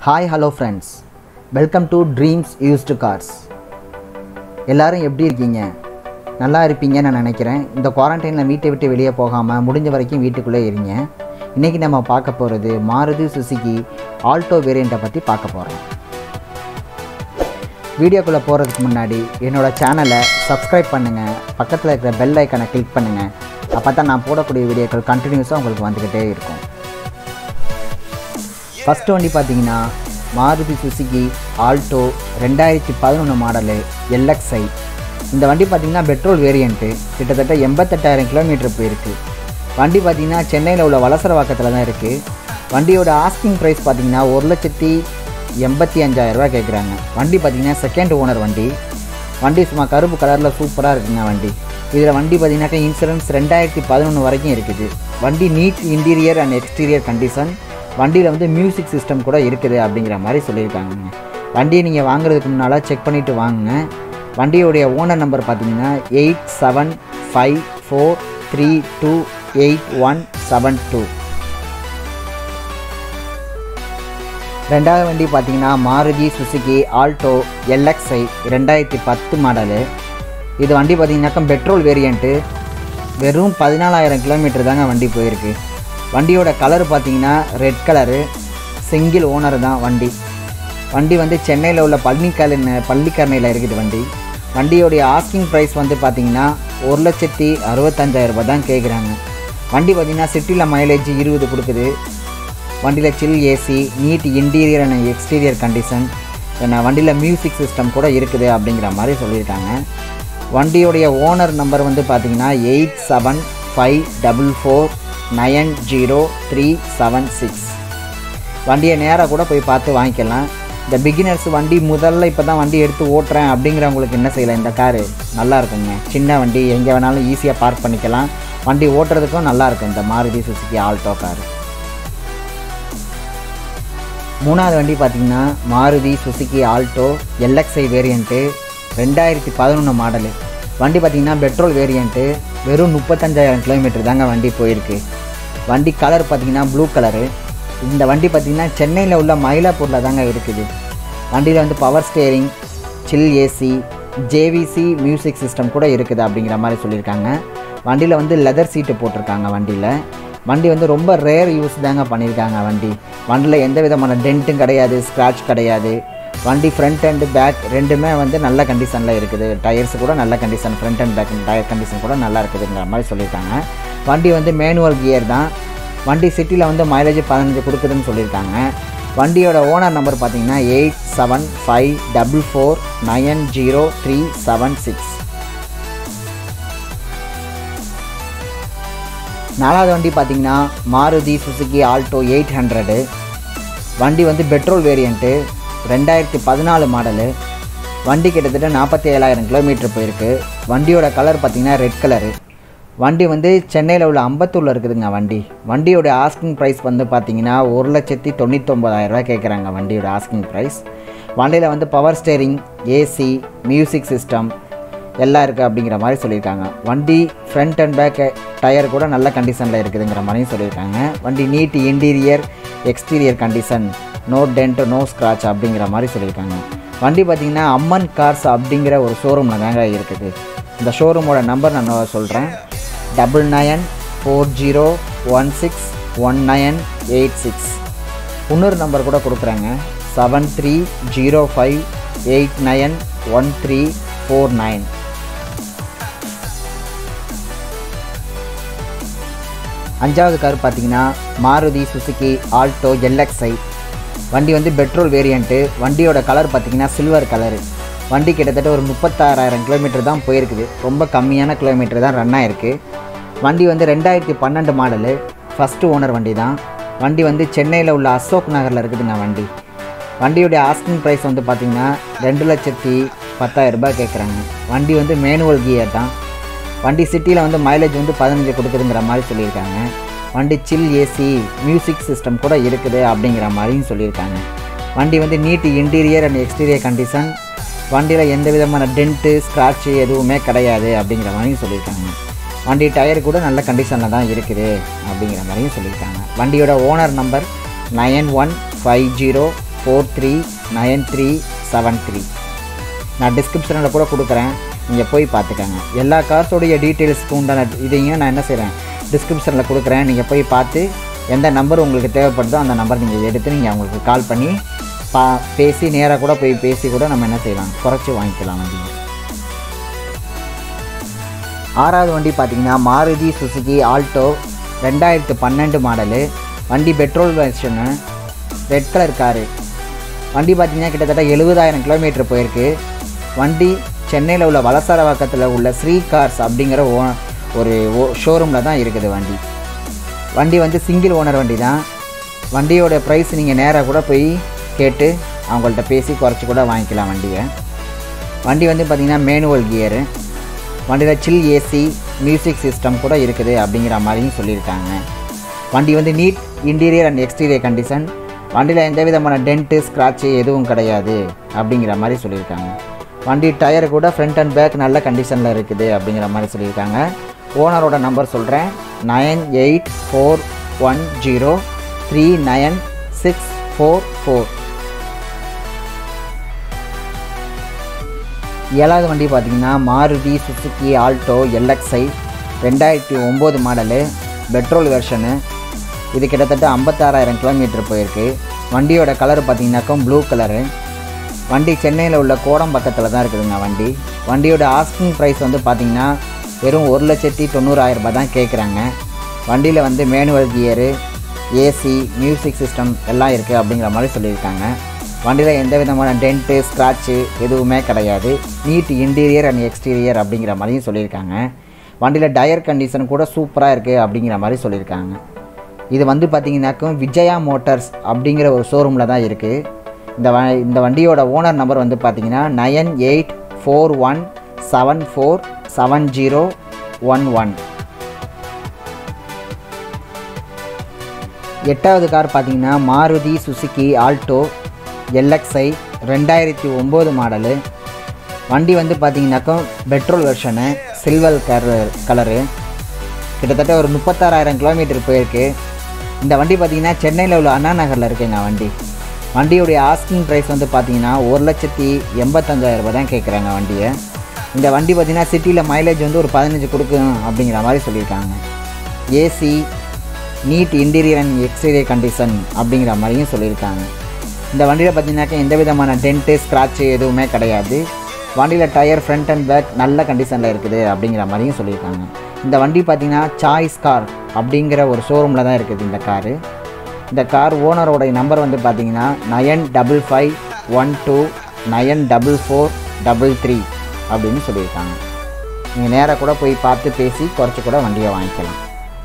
hi hello friends welcome to dreams used cars எல்லாரும் எப்படி இருக்கீங்க நல்லா இருப்பீங்கன்னு நான் நினைக்கிறேன் இந்த குவாரண்டைனில் வீட்டை விட்டு வெளியே போகாமல் முடிஞ்ச வரைக்கும் வீட்டுக்குள்ளே இருங்க இன்றைக்கி நம்ம பார்க்க போகிறது மாருதி சுசுகி ஆல்டோ வேரியண்ட்டை பற்றி பார்க்க போகிறோம் வீடியோக்குள்ளே போகிறதுக்கு முன்னாடி என்னோடய சேனலை சப்ஸ்கிரைப் பண்ணுங்கள் பக்கத்தில் இருக்கிற பெல் ஐக்கனை கிளிக் பண்ணுங்கள் அப்போ தான் நான் போடக்கூடிய வீடியோக்கள் கண்டினியூஸாக உங்களுக்கு வந்துக்கிட்டே இருக்கும் ஃபஸ்ட்டு வண்டி பார்த்தீங்கன்னா மாருதி சுசுகி ஆல்டோ ரெண்டாயிரத்தி பதினொன்று மாடலு எல்எக்ஸ்ஐ இந்த வண்டி பார்த்தீங்கன்னா பெட்ரோல் வேரியண்ட்டு கிட்டத்தட்ட எண்பத்தெட்டாயிரம் கிலோமீட்டர் போயிருக்கு வண்டி பார்த்தீங்கன்னா சென்னையில் உள்ள வலசரவாக்கத்தில் தான் இருக்குது வண்டியோட ஆஸ்கிங் ப்ரைஸ் பார்த்தீங்கன்னா ஒரு லட்சத்தி எண்பத்தி அஞ்சாயிரரூபா கேட்குறாங்க வண்டி பார்த்தீங்கன்னா செகண்ட் ஓனர் வண்டி வண்டி சும்மா கருப்பு கலரில் சூப்பராக இருக்குங்க வண்டி இதில் வண்டி பார்த்தீங்கன்னாக்கா இன்சூரன்ஸ் ரெண்டாயிரத்தி பதினொன்று வரைக்கும் இருக்குது வண்டி neat interior and exterior condition வண்டியில் வந்து மியூசிக் சிஸ்டம் கூட இருக்குது அப்படிங்கிற மாதிரி சொல்லியிருக்காங்க வண்டியை நீங்கள் வாங்குறதுக்கு முன்னால் செக் பண்ணிவிட்டு வாங்குங்க வண்டியோடைய ஓனர் நம்பர் பார்த்தீங்கன்னா eight seven five four three two eight one seven two ரெண்டாவது வண்டி பார்த்தீங்கன்னா மாருதி சுசுகி ஆல்டோ எல்எக்ஸ்ஐ ரெண்டாயிரத்தி பத்து மாடலு இது வண்டி பார்த்தீங்கன்னாக்கா பெட்ரோல் வேரியண்ட்டு வெறும் பதினாலாயிரம் கிலோமீட்டர் தாங்க வண்டி போயிருக்கு வண்டியோட கலர் பார்த்தீங்கன்னா ரெட் கலரு சிங்கிள் ஓனர் தான் வண்டி வண்டி வந்து சென்னையில் உள்ள பள்ளிக்கரண பள்ளிக்கரணையில் இருக்குது வண்டி வண்டியோடைய ஆஸ்கிங் ப்ரைஸ் வந்து பார்த்தீங்கன்னா ஒரு லட்சத்தி அறுபத்தஞ்சாயிரம் ரூபாய் தான் கேட்குறாங்க வண்டி பார்த்திங்கன்னா சிட்டியில் மைலேஜ் இருபது கொடுக்குது வண்டியில் chill AC neat interior and exterior condition என்ன வண்டியில் மியூசிக் சிஸ்டம் கூட இருக்குது அப்படிங்கிற மாதிரி சொல்லியிருக்காங்க வண்டியோடைய ஓனர் நம்பர் வந்து பார்த்தீங்கன்னா eight seven five double four nine zero three seven six வண்டியை நேராக கூட போய் பார்த்து வாங்கிக்கலாம் இந்த பிகினர்ஸ் வண்டி முதல்ல இப்போ தான் வண்டி எடுத்து ஓட்டுறேன் அப்படிங்கிறவங்களுக்கு என்ன செய்யலாம் இந்த காரு நல்லா இருக்குங்க சின்ன வண்டி எங்கே வேணாலும் ஈஸியாக பார்க் பண்ணிக்கலாம் வண்டி ஓட்டுறதுக்கும் நல்லா இருக்கும் இந்த மாருதி சுசுகி ஆல்டோ காரு மூணாவது வண்டி பார்த்திங்கன்னா Maruti Suzuki Alto LXI variant ரெண்டாயிரத்தி பதினொன்று மாடலு வண்டி பார்த்திங்கன்னா பெட்ரோல் வேரியண்ட்டு வெறும் முப்பத்தஞ்சாயிரம் கிலோமீட்டர் தாங்க வண்டி போயிருக்கு வண்டி கலர் பார்த்திங்கன்னா ப்ளூ கலரு இந்த வண்டி பார்த்திங்கன்னா சென்னையில் உள்ள மயிலாப்பூரில் தாங்க இருக்குது வண்டியில் வந்து power steering chill AC JVC music system கூட இருக்குது அப்படிங்கிற மாதிரி சொல்லியிருக்காங்க வண்டியில் வந்து லெதர் சீட்டு போட்டிருக்காங்க வண்டியில் வண்டி வந்து ரொம்ப ரேர் யூஸ் தாங்க பண்ணியிருக்காங்க வண்டி வண்டியில் எந்த விதமான டென்ட்டும் கிடையாது ஸ்க்ராட்ச் கிடையாது வண்டி ஃப்ரண்ட் அண்ட் பேக் ரெண்டுமே வந்து நல்ல கண்டிஷனில் இருக்குது டயர்ஸ் கூட நல்ல condition front and back tyre condition கூட நல்லா இருக்குதுங்கிற மாதிரி சொல்லியிருக்காங்க வண்டி வந்து மேனுவல் கியர் தான் வண்டி சிட்டியில் வந்து மைலேஜ் பதினஞ்சு கொடுக்குதுன்னு சொல்லியிருக்காங்க வண்டியோட ஓனர் நம்பர் பார்த்தீங்கன்னா eight seven five double four nine zero three seven six நாலாவது வண்டி பார்த்தீங்கன்னா Maruti Suzuki Alto eight hundred வண்டி வந்து பெட்ரோல் வேரியண்ட்டு ரெண்டாயிரத்தி பதினாலு மாடலு வண்டி கிட்டத்தட்ட நாற்பத்தி ஏழாயிரம் கிலோமீட்டர் போயிருக்கு வண்டியோட கலர் பார்த்திங்கன்னா ரெட் கலரு வண்டி வந்து சென்னையில் உள்ள அம்பத்தூரில் இருக்குதுங்க வண்டி வண்டியோட ஆஸ்கிங் ப்ரைஸ் வந்து பார்த்திங்கன்னா ஒரு லட்சத்தி தொண்ணூத்தொம்பதாயிரரூவா கேட்குறாங்க வண்டியோட ஆஸ்கிங் ப்ரைஸ் வண்டியில் வந்து power steering AC music system எல்லாம் இருக்குது அப்படிங்கிற மாதிரி சொல்லியிருக்காங்க வண்டி ஃப்ரண்ட் அண்ட் பேக் டயர் கூட நல்ல கண்டிஷனில் இருக்குதுங்கிற மாதிரியும் சொல்லியிருக்காங்க வண்டி neat interior exterior condition no dent no scratch அப்படிங்கிற மாதிரி சொல்லியிருக்காங்க வண்டி பார்த்திங்கன்னா அம்மன் கார்ஸ் அப்படிங்கிற ஒரு ஷோரூமில் தாங்க இருக்குது இந்த ஷோரூமோட நம்பர் நான் சொல்கிறேன் double nine four zero one six one nine eight six இன்னொரு நம்பர் கூட கொடுக்குறாங்க seven three zero five eight nine one three four nine அஞ்சாவது கார் பார்த்தீங்கன்னா மாருதி சுசுகி ஆல்டோ எல்எக்ஸ்ஐ வண்டி வந்து பெட்ரோல் வேரியண்ட்டு வண்டியோட கலர் பார்த்தீங்கன்னா சில்வர் கலரு வண்டி கிட்டத்தட்ட ஒரு முப்பத்தாறாயிரம் கிலோமீட்டர் தான் போயிருக்குது ரொம்ப கம்மியான கிலோமீட்டர் தான் ரன் ஆயிருக்கு வண்டி வந்து ரெண்டாயிரத்தி பன்னெண்டு மாடலு ஃபஸ்ட்டு ஓனர் வண்டி தான் வண்டி வந்து சென்னையில் உள்ள அசோக் நகரில் இருக்குதுங்க வண்டி வண்டியோடைய ஆஸ்கிங் ப்ரைஸ் வந்து பார்த்திங்கன்னா ரெண்டு லட்சத்தி பத்தாயிரம் ரூபாய் கேட்குறாங்க வண்டி வந்து மேனுவல் கியர் தான் வண்டி சிட்டியில் வந்து மைலேஜ் வந்து பதினஞ்சு கொடுக்குதுங்கிற மாதிரி சொல்லியிருக்காங்க வண்டி சில் ஏசி மியூசிக் சிஸ்டம் கூட இருக்குது அப்படிங்கிற மாதிரியும் சொல்லியிருக்காங்க வண்டி வந்து neat interior and exterior condition வண்டியில் எந்த விதமான டென்ட்டு ஸ்க்ராட்சு எதுவுமே கிடையாது அப்படிங்கிற மாதிரியும் சொல்லியிருக்காங்க வண்டி டயர் கூட நல்ல கண்டிஷனில் தான் இருக்குது அப்படிங்கிற மாதிரியும் சொல்லியிருக்காங்க வண்டியோட owner number nine one five zero four three nine three seven three நான் டிஸ்கிரிப்ஷனில் கூட கொடுக்குறேன் நீங்கள் போய் பார்த்துக்கங்க எல்லா கார்ஸோடைய டீட்டெயில்ஸ்க்கு உண்டான இதையும் நான் என்ன செய்கிறேன் டிஸ்கிரிப்ஷனில் கொடுக்குறேன் நீங்கள் போய் பார்த்து எந்த நம்பர் உங்களுக்கு தேவைப்படுதோ அந்த நம்பர் நீங்கள் எடுத்து நீங்கள் அவங்களுக்கு கால் பண்ணி பா பேசி நேராக கூட போய் பேசி கூட நம்ம என்ன செய்யலாம் குறைச்சி வாங்கிக்கலாம் வண்டியை ஆறாவது வண்டி பார்த்தீங்கன்னா மாருதி சுசுகி ஆல்டோ ரெண்டாயிரத்து பன்னெண்டு மாடலு வண்டி petrol version red colour car வண்டி பார்த்தீங்கன்னா கிட்டத்தட்ட எழுபதாயிரம் கிலோமீட்டர் போயிருக்கு வண்டி சென்னையில் உள்ள வலசரவாக்கத்தில் உள்ள ஸ்ரீ கார்ஸ் அப்படிங்கிற ஓ ஒரு ஓ ஷோரூமில் தான் இருக்குது வண்டி வண்டி வந்து சிங்கிள் ஓனர் வண்டி தான் வண்டியோட ப்ரைஸ் நீங்கள் நேராக கூட போய் கேட்டு அவங்கள்ட்ட பேசி குறைச்சி கூட வாங்கிக்கலாம் வண்டியை வண்டி வந்து பார்த்திங்கன்னா மேனுவல் கியரு வண்டியில் சில் ஏசி மியூசிக் சிஸ்டம் கூட இருக்குது அப்படிங்கிற மாதிரியும் சொல்லியிருக்காங்க வண்டி வந்து neat interior and exterior condition வண்டியில் எந்த விதமான டென்ட்டு ஸ்க்ராட்சு எதுவும் கிடையாது அப்படிங்கிற மாதிரி சொல்லியிருக்காங்க வண்டி டயர் கூட ஃப்ரண்ட் அண்ட் பேக் நல்ல கண்டிஷனில் இருக்குது அப்படிங்கிற மாதிரி சொல்லியிருக்காங்க ஓனரோட நம்பர் சொல்கிறேன் nine eight four one zero three nine six four four ஏழாவது வண்டி பார்த்தீங்கன்னா மாருதி சுசுகி ஆல்டோ எல்எக்ஸ்ஐ ரெண்டாயிரத்தி ஒம்பது மாடலு பெட்ரோல் வெர்ஷனு இது கிட்டத்தட்ட ஐம்பத்தாறாயிரம் கிலோமீட்டர் போயிருக்கு வண்டியோட கலர் பார்த்தீங்கன்னாக்கா ப்ளூ கலரு வண்டி சென்னையில் உள்ள கோடம் பக்கத்தில் தான் இருக்குதுங்க வண்டி வண்டியோட ஆஸ்கிங் ப்ரைஸ் வந்து பார்த்திங்கன்னா வெறும் ஒரு லட்சத்தி தொண்ணூறாயிரம் ரூபாய் தான் கேட்குறாங்க வண்டியில் வந்து manual gear AC music system எல்லாம் இருக்குது அப்படிங்கிற மாதிரி சொல்லியிருக்காங்க வண்டியில் எந்த விதமான டென்ட்டு ஸ்க்ராட்சு எதுவுமே கிடையாது நீட் இன்டீரியர் அண்ட் எக்ஸ்டீரியர் அப்படிங்கிற மாதிரியும் சொல்லியிருக்காங்க வண்டியில் டயர் கண்டிஷன் கூட சூப்பராக இருக்குது அப்படிங்கிற மாதிரி சொல்லியிருக்காங்க இது வந்து பார்த்தீங்கன்னாக்கும் விஜயா மோட்டார்ஸ் அப்படிங்கிற ஒரு ஷோரூமில் தான் இருக்குது இந்த வ இந்த வண்டியோட ஓனர் நம்பர் வந்து பார்த்தீங்கன்னா nine eight four one seven four seven zero one one எட்டாவது கார் பார்த்தீங்கன்னா மாருதி சுசுகி ஆல்டோ எல்எக்ஸ்ஐ ரெண்டாயிரத்தி ஒம்பது மாடலு வண்டி வந்து பார்த்தீங்கன்னாக்கா petrol version silver colour colour கிட்டத்தட்ட ஒரு முப்பத்தாறாயிரம் கிலோமீட்டர் போயிருக்கு இந்த வண்டி பார்த்தீங்கன்னா சென்னையில் உள்ள அண்ணா நகரில் இருக்குங்க வண்டி வண்டியுடைய ஆஸ்கிங் ப்ரைஸ் வந்து பார்த்தீங்கன்னா ஒரு லட்சத்தி எண்பத்தஞ்சாயிரம் ரூபாய் தான் கேட்குறாங்க வண்டியை இந்த வண்டி பார்த்தீங்கன்னா சிட்டியில் மைலேஜ் வந்து ஒரு பதினஞ்சு கொடுக்கும் அப்படிங்கிற மாதிரி சொல்லியிருக்காங்க AC neat interior and exterior condition அப்படிங்கிற மாதிரியும் சொல்லியிருக்காங்க இந்த வண்டியில் பார்த்தீங்கன்னாக்கா எந்த விதமான டென்ட்டு ஸ்க்ராட்சு எதுவுமே கிடையாது வண்டியில் டயர் ஃப்ரண்ட் அண்ட் பேக் நல்ல கண்டிஷனில் இருக்குது அப்படிங்கிற மாதிரியும் சொல்லியிருக்காங்க இந்த வண்டி பார்த்தீங்கன்னா சாய்ஸ் கார் அப்படிங்கிற ஒரு ஷோரூமில் தான் இருக்குது இந்த காரு இந்த கார் ஓனரோடைய நம்பர் வந்து பார்த்தீங்கன்னா nine double five one two nine double four double three அப்படின்னு சொல்லியிருக்காங்க நீங்கள் நேராக கூட போய் பார்த்து பேசி குறைச்சி கூட வண்டியை வாங்கிக்கலாம்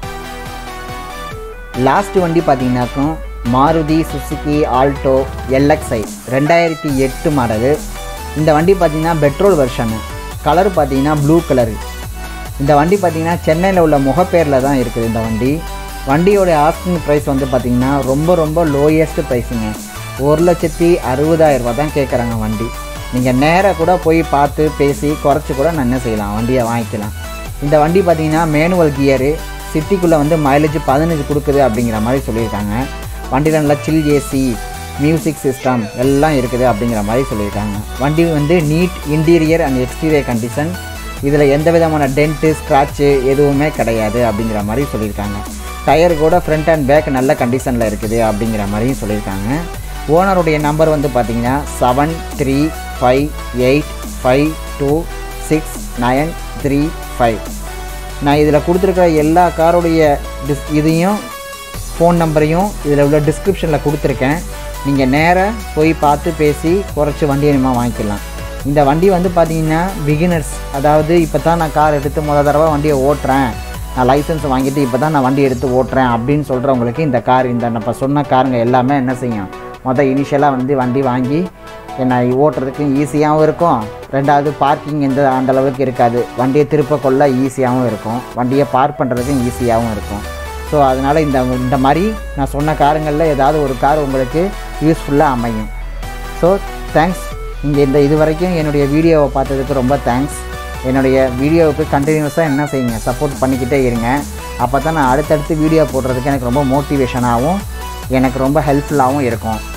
லாஸ்ட் வண்டி பார்த்தீங்கன்னாக்கும் மாருதி சுசுகி ஆல்டோ எல்எக்ஸ்ஐ ரெண்டாயிரத்தி எட்டு மாடலு இந்த வண்டி பார்த்தீங்கன்னா பெட்ரோல் வெர்ஷனு கலர் பார்த்தீங்கன்னா ப்ளூ கலரு இந்த வண்டி பார்த்தீங்கன்னா சென்னையில் உள்ள முகப்பேரில் தான் இருக்குது இந்த வண்டி வண்டியோட ஆஸ்கிங் ப்ரைஸ் வந்து பார்த்திங்கன்னா ரொம்ப ரொம்ப லோயஸ்ட் ப்ரைஸுங்க ஒரு லட்சத்தி அறுபதாயிரம் ரூபா தான் கேட்குறாங்க வண்டி நீங்கள் நேராக கூட போய் பார்த்து பேசி குறைச்சி கூட நான் என்ன செய்யலாம் வண்டியை வாங்கிக்கலாம் இந்த வண்டி பார்த்தீங்கன்னா மேனுவல் கியரு சிட்டிக்குள்ளே வந்து மைலேஜ் பதினஞ்சு கொடுக்குது அப்படிங்கிற மாதிரி சொல்லியிருக்காங்க வண்டியில் நல்லா சில் ஏசி மியூசிக் சிஸ்டம் எல்லாம் இருக்குது அப்படிங்கிற மாதிரி சொல்லியிருக்காங்க வண்டி வந்து neat interior and exterior condition இதில் எந்த விதமான டென்ட்டு ஸ்க்ராட்சு எதுவுமே கிடையாது அப்படிங்கிற மாதிரி சொல்லியிருக்காங்க டயர் கூட ஃப்ரண்ட் அண்ட் பேக் நல்ல கண்டிஷனில் இருக்குது அப்படிங்கிற மாதிரியும் சொல்லியிருக்காங்க ஓனருடைய நம்பர் வந்து பார்த்தீங்கன்னா seven three five eight five two six nine three five நான் இதில் கொடுத்துருக்கிற எல்லா காரோடைய டிஸ் இதையும் ஃபோன் நம்பரையும் இதில் உள்ள டிஸ்கிரிப்ஷனில் கொடுத்துருக்கேன் நீங்கள் நேராக போய் பார்த்து பேசி குறைச்சி வண்டியை நம்ம வாங்கிக்கலாம் இந்த வண்டி வந்து பார்த்தீங்கன்னா பிகினர்ஸ் அதாவது இப்போ தான் நான் கார் எடுத்து முத தடவை வண்டியை ஓட்டுறேன் நான் லைசன்ஸ் வாங்கிட்டு இப்போ தான் நான் வண்டி எடுத்து ஓட்டுறேன் அப்படின்னு சொல்கிறவங்களுக்கு இந்த கார் இந்த நம்ம சொன்ன காருங்க எல்லாமே என்ன செய்யும் மொதல் இனிஷியலாக வந்து வண்டி வாங்கி என்ன ஓட்டுறதுக்கு ஈஸியாகவும் இருக்கும் ரெண்டாவது பார்க்கிங் எந்த அந்த அளவுக்கு இருக்காது வண்டியை திருப்ப கொள்ள ஈஸியாகவும் இருக்கும் வண்டியை பார்க் பண்ணுறதுக்கும் ஈஸியாகவும் இருக்கும் ஸோ அதனால் இந்த இந்த மாதிரி நான் சொன்ன காருங்களில் ஏதாவது ஒரு கார் உங்களுக்கு யூஸ்ஃபுல்லாக அமையும் ஸோ தேங்க்ஸ் நீங்கள் இந்த இது வரைக்கும் என்னுடைய வீடியோவை பார்த்ததுக்கு ரொம்ப தேங்க்ஸ் என்னுடைய வீடியோவுக்கு கண்டினியூஸாக என்ன செய்யுங்க சப்போர்ட் பண்ணிக்கிட்டே இருங்க அப்போ தான் நான் அடுத்தடுத்து வீடியோ போடுறதுக்கு எனக்கு ரொம்ப மோட்டிவேஷனாகவும் எனக்கு ரொம்ப ஹெல்ப்ஃபுல்லாகவும் இருக்கும்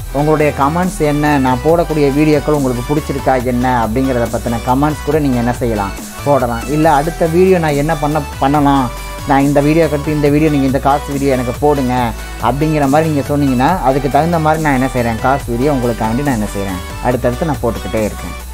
உங்களுடைய கமெண்ட்ஸ் என்ன நான் போடக்கூடிய வீடியோக்கள் உங்களுக்கு பிடிச்சிருக்கா என்ன அப்படிங்கிறத பற்றின கமெண்ட்ஸ் கூட நீங்கள் என்ன செய்யலாம் போடலாம் இல்லை அடுத்த வீடியோ நான் என்ன பண்ண பண்ணலாம் நான் இந்த வீடியோ கட்டு இந்த வீடியோ நீங்கள் இந்த காசு வீடியோ எனக்கு போடுங்க அப்படிங்கிற மாதிரி நீங்கள் சொன்னீங்கன்னா அதுக்கு தகுந்த மாதிரி நான் என்ன செய்கிறேன் காசு வீடியோ உங்களுக்காண்டி நான் என்ன செய்கிறேன் அடுத்தடுத்து நான் போட்டுக்கிட்டே இருக்கேன்